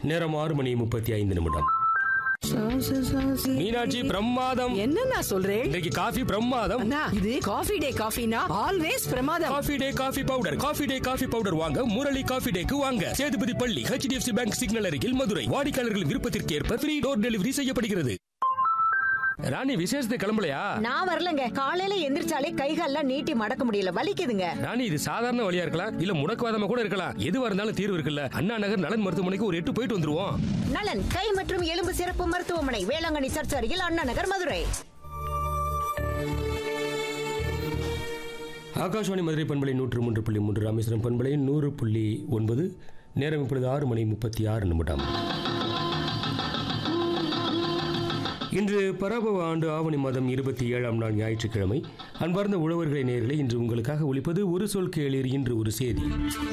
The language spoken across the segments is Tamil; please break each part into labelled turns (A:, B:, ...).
A: நேரம் ஆறு மணி முப்பத்தி ஐந்து நிமிடம் மீனாட்சி பிரமாதம்
B: என்ன நான் சொல்றேன்
A: இன்னைக்கு காஃபி பிரமாதம்
B: அண்ணா இது காஃபி டே காஃபினா ஆல்வேஸ் பிரமாதம்
A: coffee day coffee powder coffee day coffee powder வாங்க முரளி காஃபி டேக்கு வாங்க சேதுபதி பள்ளி ஹெச்டிஎஃப்சி பேங்க் சிக்னல் அருகில் மதுரை வாடிக்கையாளர்கள் விருப்பத்திற்கு ஏற்ப ஃப்ரீ டோர் டெலிவரி செய்யப்படுகிறது ராணி விசேஷத்துக்கு கிளம்பலையா
C: நான் வரலங்க காலையில எந்திரிச்சாலே கைகால்லாம் நீட்டி மடக்க முடியல வலிக்குதுங்க
A: ராணி இது சாதாரண வழியா இருக்கலாம் இல்ல முடக்குவாதமா கூட இருக்கலாம் எதுவா இருந்தாலும் தீர்வு இருக்குல்ல அண்ணா நகர் நலன் மருத்துவமனைக்கு ஒரு எட்டு போயிட்டு வந்துருவோம்
C: நலன் கை மற்றும் எலும்பு சிறப்பு மருத்துவமனை வேளாங்கண்ணி சர்ச் அருகில் அண்ணா நகர் மதுரை
A: ஆகாஷவாணி மதுரை பண்பலை நூற்று மூன்று புள்ளி மூன்று ராமேஸ்வரம் பண்பலை நூறு புள்ளி ஒன்பது நேரம் இப்பொழுது ஆறு மணி முப்பத்தி ஆறு நிமிடம் இன்று பராபவ ஆண்டு ஆவணி மாதம் இருபத்தி ஏழாம் நாள் ஞாயிற்றுக்கிழமை அன்பார்ந்த உழவர்களை நேயர்களே இன்று உங்களுக்காக ஒலிப்பது ஒரு சொல் கேளீர் இன்று ஒரு செய்தி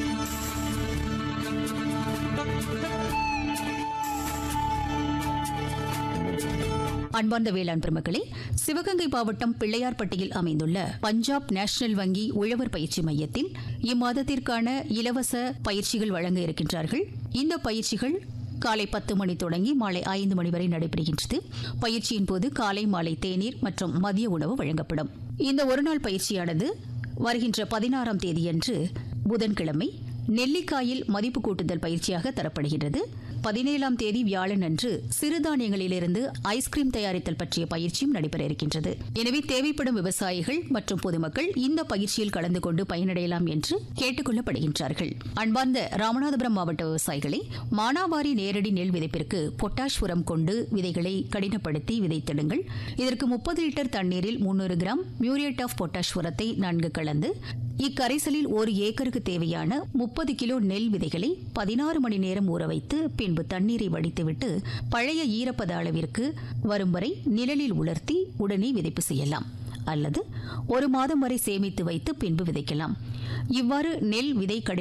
D: அன்பார்ந்த வேளாண் பெருமக்களே சிவகங்கை மாவட்டம் பிள்ளையார்பட்டியில் அமைந்துள்ள பஞ்சாப் நேஷனல் வங்கி உழவர் பயிற்சி மையத்தில் இம்மாதத்திற்கான இலவச பயிற்சிகள் வழங்க இருக்கின்றார்கள் இந்த பயிற்சிகள் காலை பத்து மணி தொடங்கி மாலை ஐந்து மணி வரை நடைபெறுகின்றது பயிற்சியின் போது காலை மாலை தேநீர் மற்றும் மதிய உணவு வழங்கப்படும் இந்த ஒருநாள் பயிற்சியானது வருகின்ற பதினாறாம் தேதியன்று புதன்கிழமை நெல்லிக்காயில் மதிப்பு கூட்டுதல் பயிற்சியாக தரப்படுகிறது பதினேழாம் தேதி வியாழன் அன்று சிறுதானியங்களிலிருந்து ஐஸ்கிரீம் தயாரித்தல் பற்றிய பயிற்சியும் நடைபெற இருக்கின்றது எனவே தேவைப்படும் விவசாயிகள் மற்றும் பொதுமக்கள் இந்த பயிற்சியில் கலந்து கொண்டு பயனடையலாம் என்று கேட்டுக் கொள்ளப்படுகின்றார்கள் அன்பார்ந்த ராமநாதபுரம் மாவட்ட விவசாயிகளை மானாவாரி நேரடி நெல் விதைப்பிற்கு பொட்டாஷ் உரம் கொண்டு விதைகளை கடினப்படுத்தி விதைத்திடுங்கள் இதற்கு முப்பது லிட்டர் தண்ணீரில் முன்னூறு கிராம் மியூரியேட் ஆஃப் பொட்டாஷ் உரத்தை நன்கு கலந்து இக்கரைசலில் ஒரு ஏக்கருக்கு தேவையான முப்பது கிலோ நெல் விதைகளை பதினாறு மணி நேரம் ஊற வைத்து பின்பு தண்ணீரை வடித்துவிட்டு பழைய ஈரப்பத அளவிற்கு வரும் வரை நிழலில் உலர்த்தி உடனே விதைப்பு செய்யலாம் அல்லது ஒரு மாதம் வரை சேமித்து வைத்து பின்பு விதைக்கலாம் இவ்வாறு நெல் விதை கடின